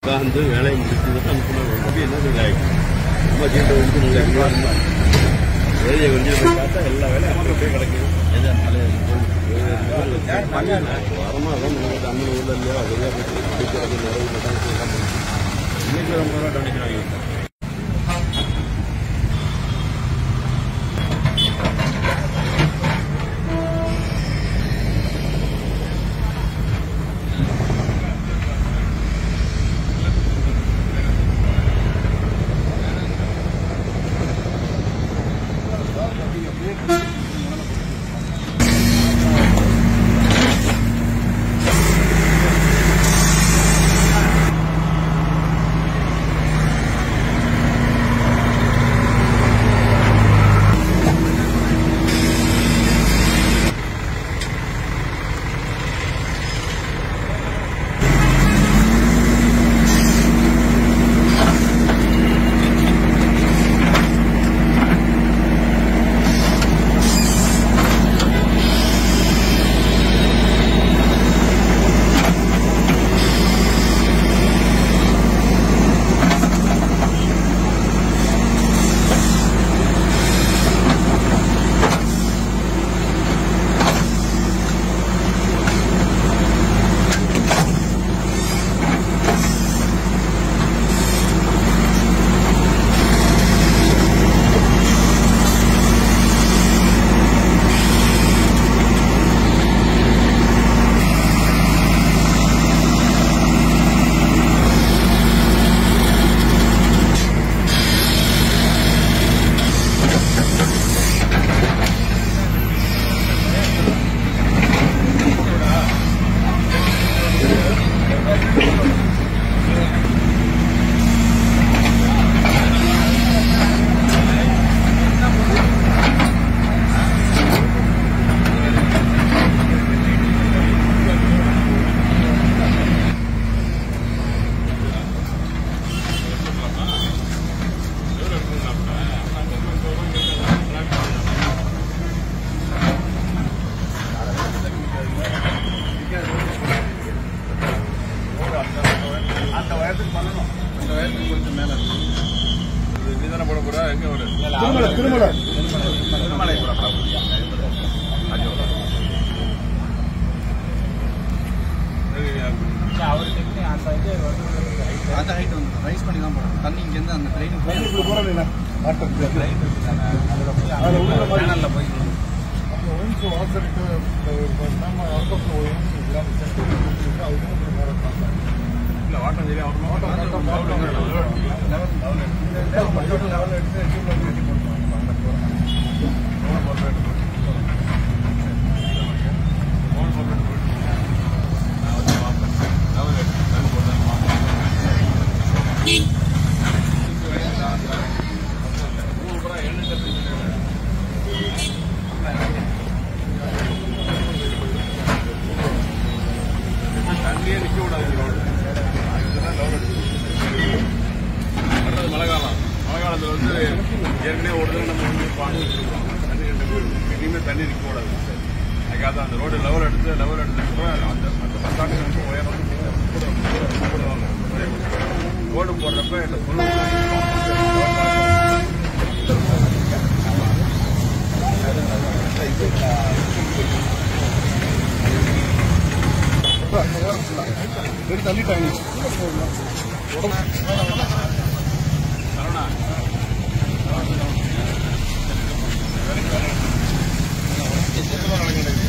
உட்கார்ந்து வேலையை முடிச்சதுக்கு அனுப்பணும் அப்படி என்ன இதாகிடும் ரொம்ப சீட்டை வந்து நீங்கள் வேலையை கொஞ்சம் போய் பார்த்தா எல்லா வேலையும் அங்கே போய் கிடைக்கும் வரமா அதான் உங்களுக்கு அம்மன் ஊரில் இல்லையோ அதுவே போய் நிறைய இன்னைக்கு ரொம்ப ரூபா டொனேஷன் வாங்கிட்டேன் அந்த வயசுக்கு பண்ணணும் அந்த வயசுக்கு கொஞ்சம் மேல நீதான போட போற எங்க ஒரு திருமலை திருமலை திருமலை போட அந்த ஹைட் வந்து ரைஸ் பண்ணி தான் போடணும் தண்ணி இங்கேருந்து அந்த ட்ரெயினுக்கு போய் இப்படி போறதில்ல ஆட்டத்துக்கு அதில் உள்ள மாதிரி சேனல்ல போய் அப்புறம் ஒயின்ஸ் வாசலுக்கு நம்ம ஆட்டோக்கு ஒயின்ஸ் இதெல்லாம் சென்டர் அதுக்கு மேலே இல்ல வாட்டம் சரியா தண்ணியே நிக்க கூடாது ரோடு அதுதான் லெவல் அடுத்தது மழை காலம் மழை காலத்தில் வந்து ஏற்கனவே ஒரு தடவை நம்ம வந்து பாண்டு வச்சிருக்கோம் தண்ணி ரெண்டு இனிமே தண்ணி நிற்க கூடாது அதுக்காக அந்த ரோடு லெவல் எடுத்து லெவல் எடுத்துட்டு அந்த அந்த பத்தாண்டு உயரம் கூட கூட கூட ரோடு போடுறப்ப இந்த வெறும் தள்ளிட்டாங்க சரவணா வேலைக்கு வேலை